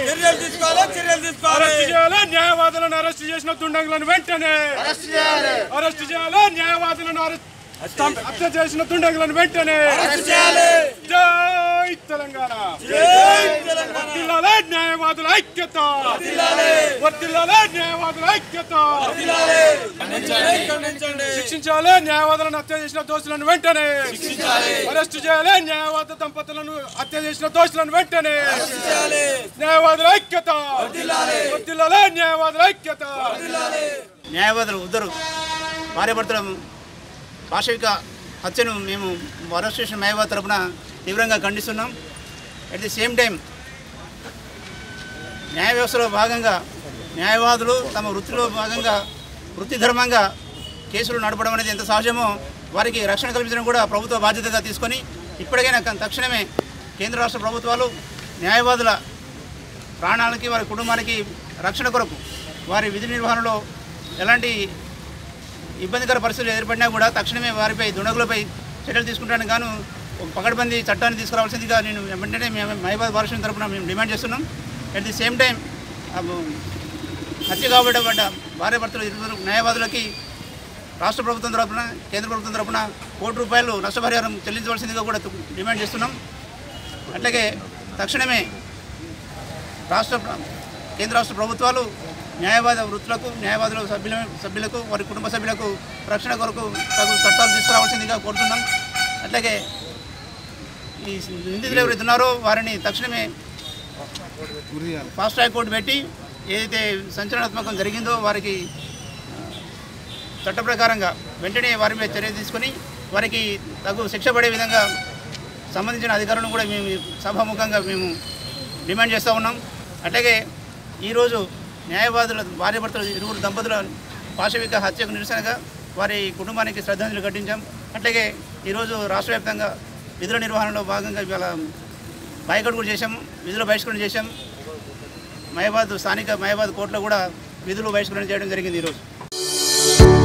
చర్యలు తీసుకోవాలి చర్యలు తీసుకోవాలి అరెస్ట్ చేయాలి న్యాయవాదులను అరెస్ట్ చేసిన దుండంగులను వెంటనే అరెస్ట్ చేయాలి న్యాయవాదులను అరెస్ట్ హత్య చేసిన దుండంగులను వెంటనే జై తెలంగాణ వర్ధిల్లాలి న్యాయవాదుల ఐక్యత వర్ధిల్లాలి న్యాయవాదుల ఐక్యత శిక్షించాలి న్యాయవాదులను హత్య చేసిన దోషులను వెంటనే అరెస్ట్ చేయాలి న్యాయవాద దంపతులను హత్య చేసిన దోషులను వెంటనే న్యాయవాదుల ఐక్యత వర్ధిల్లాలి న్యాయవాదుల ఐక్యత న్యాయవాదులు ఇద్దరు భార్యాభర్తల పాశవిక హత్యను మేము అరెస్ట్ చేసిన న్యాయవాద తరపున తీవ్రంగా ఖండిస్తున్నాం అట్ ది సేమ్ టైం న్యాయ వ్యవస్థలో భాగంగా న్యాయవాదులు తమ వృత్తిలో భాగంగా వృత్తి ధర్మంగా కేసులు నడపడం అనేది ఎంత సహజమో వారికి రక్షణ కల్పించడం కూడా ప్రభుత్వ బాధ్యతగా తీసుకొని ఇప్పటికైనా క- తక్షణమే కేంద్ర రాష్ట్ర ప్రభుత్వాలు న్యాయవాదుల ప్రాణాలకి వారి కుటుంబానికి రక్షణ కొరకు వారి విధి నిర్వహణలో ఎలాంటి ఇబ్బందికర పరిస్థితులు ఏర్పడినా కూడా తక్షణమే వారిపై దుండగులపై చర్యలు తీసుకుంటానికి గాను ఒక పకడ్బందీ చట్టాన్ని తీసుకురావాల్సిందిగా నేను వెంటనే మేము మహిబాద్ భారత తరపున మేము డిమాండ్ చేస్తున్నాం అట్ ది సేమ్ టైం హత్య కాబట్టబడ్డ భార్య భర్తలు ఇరువురు న్యాయవాదులకి రాష్ట్ర ప్రభుత్వం తరపున కేంద్ర ప్రభుత్వం తరపున కోటి రూపాయలు నష్టపరిహారం చెల్లించవలసిందిగా కూడా తు- డిమాండ్ చేస్తున్నాం అట్లాగే తక్షణమే రాష్ట్ర ప్ర- కేంద్ర రాష్ట్ర ప్రభుత్వాలు న్యాయవాద వృత్తులకు న్యాయవాదుల సభ్యుల సభ్యులకు వారి కుటుంబ సభ్యులకు రక్షణ కొరకు తగు చట్టాలు తీసుకురావాల్సిందిగా కోరుతున్నాం అట్లాగే ఈ నిందితులు ఎవరైతే ఉన్నారో వారిని తక్షణమే ఫాస్ట్ ట్రాక్ కోర్టు పెట్టి ఏదైతే సంచలనాత్మకం జరిగిందో వారికి చట్ట ప్రకారంగా వెంటనే వారి మీద చర్య తీసుకొని వారికి తగు శిక్ష పడే విధంగా సంబంధించిన అధికారులను కూడా మేము సభాముఖంగా మేము డిమాండ్ చేస్తూ ఉన్నాం అట్లాగే ఈరోజు న్యాయవాదుల భార్యాభర్తలు ఇరువురు దంపతుల పాశవిక హత్యకు నిరసనగా వారి కుటుంబానికి శ్రద్ధాంజలి ఘటించాం అట్లాగే ఈరోజు రాష్ట్ర వ్యాప్తంగా విధుల నిర్వహణలో భాగంగా ఇవాళ బాయ్కట్ కూడా చేశాం విధుల బహిష్కరణ చేశాం మహబాద్ స్థానిక మహబాద్ కోర్టులో కూడా విధులు బహిష్కరణ చేయడం జరిగింది ఈరోజు